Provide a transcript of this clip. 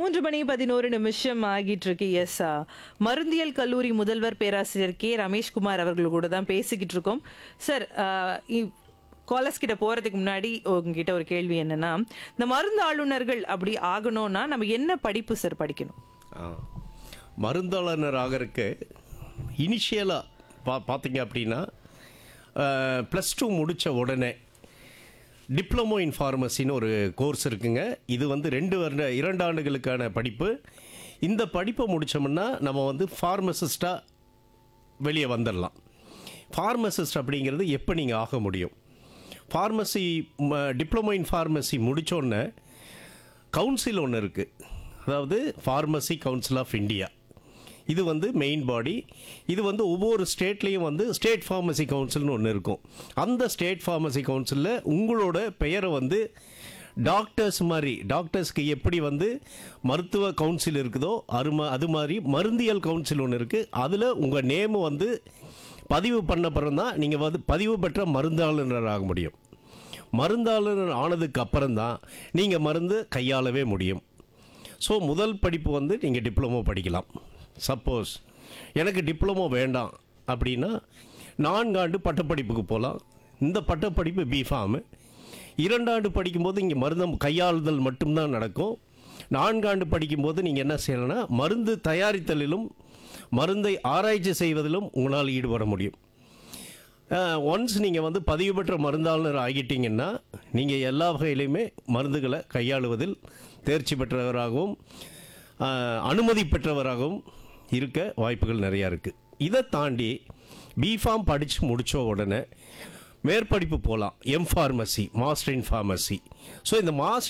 மூன்று மணி பதினோரு நிமிஷம் ஆகிட்டு இருக்கு எஸ் மருந்தியல் கல்லூரி முதல்வர் பேராசிரியர் கே ரமேஷ்குமார் அவர்கள் கூட தான் பேசிக்கிட்டு இருக்கோம் சார் காலர்ஸ் கிட்ட போறதுக்கு முன்னாடி உங்ககிட்ட ஒரு கேள்வி என்னன்னா இந்த மருந்து ஆளுநர்கள் அப்படி ஆகணும்னா நம்ம என்ன படிப்பு சார் படிக்கணும் ஆ. மருந்தாளர் ஆகிறதுக்கு இனிஷியலாக பா பார்த்தீங்க அப்படின்னா ப்ளஸ் டூ முடித்த உடனே டிப்ளமோ இன் ஃபார்மசின்னு ஒரு கோர்ஸ் இருக்குங்க இது வந்து ரெண்டு வருட இரண்டு ஆண்டுகளுக்கான படிப்பு இந்த படிப்பை முடித்தோம்னா நம்ம வந்து ஃபார்மசிஸ்ட்டாக வெளியே வந்துடலாம் ஃபார்மசிஸ்ட் அப்படிங்கிறது எப்போ நீங்கள் ஆக முடியும் ஃபார்மசி டிப்ளமோ இன் ஃபார்மசி முடித்தோடனே கவுன்சில் ஒன்று இருக்குது அதாவது ஃபார்மசி கவுன்சில் ஆஃப் இந்தியா இது வந்து மெயின் பாடி இது வந்து ஒவ்வொரு ஸ்டேட்லேயும் வந்து ஸ்டேட் ஃபார்மசி கவுன்சில்னு ஒன்று இருக்கும் அந்த ஸ்டேட் ஃபார்மசி கவுன்சிலில் உங்களோட பெயரை வந்து டாக்டர்ஸ் மாதிரி டாக்டர்ஸ்க்கு எப்படி வந்து மருத்துவ கவுன்சில் இருக்குதோ அரும அது மாதிரி மருந்தியல் கவுன்சில் ஒன்று இருக்குது அதில் உங்கள் நேமு வந்து பதிவு பண்ண பிறகு தான் நீங்கள் வந்து பதிவு பெற்ற மருந்தாளுநர் ஆக முடியும் மருந்தாளுநர் ஆனதுக்கு அப்புறம் தான் நீங்கள் மருந்து கையாளவே முடியும் ஸோ முதல் படிப்பு வந்து நீங்கள் டிப்ளமோ படிக்கலாம் சப்போஸ் எனக்கு டிப்ளமோ வேண்டாம் அப்படின்னா நான்காண்டு பட்டப்படிப்புக்கு போகலாம் இந்த பட்டப்படிப்பு பிஃபார்மு இரண்டாண்டு படிக்கும்போது இங்கே மருந்தம் கையாளுதல் மட்டும்தான் நடக்கும் நான்காண்டு படிக்கும்போது நீங்கள் என்ன செய்யணும்னா மருந்து தயாரித்தலிலும் மருந்தை ஆராய்ச்சி செய்வதிலும் உங்களால் ஈடுபட முடியும் ஒன்ஸ் நீங்கள் வந்து பதிவு பெற்ற மருந்தாளுநர் ஆகிட்டீங்கன்னா நீங்கள் எல்லா வகையிலையுமே மருந்துகளை கையாளுவதில் தேர்ச்சி பெற்றவராகவும் அஹ், அனுமதி பெற்றவராகவும் இருக்க வாய்ப்புகள் நிறையா இருக்குது இதை தாண்டி பிஃபார்ம் படித்து முடித்த உடனே மேற்படிப்பு போகலாம் M pharmacy master in pharmacy so இந்த மாஸ்டர்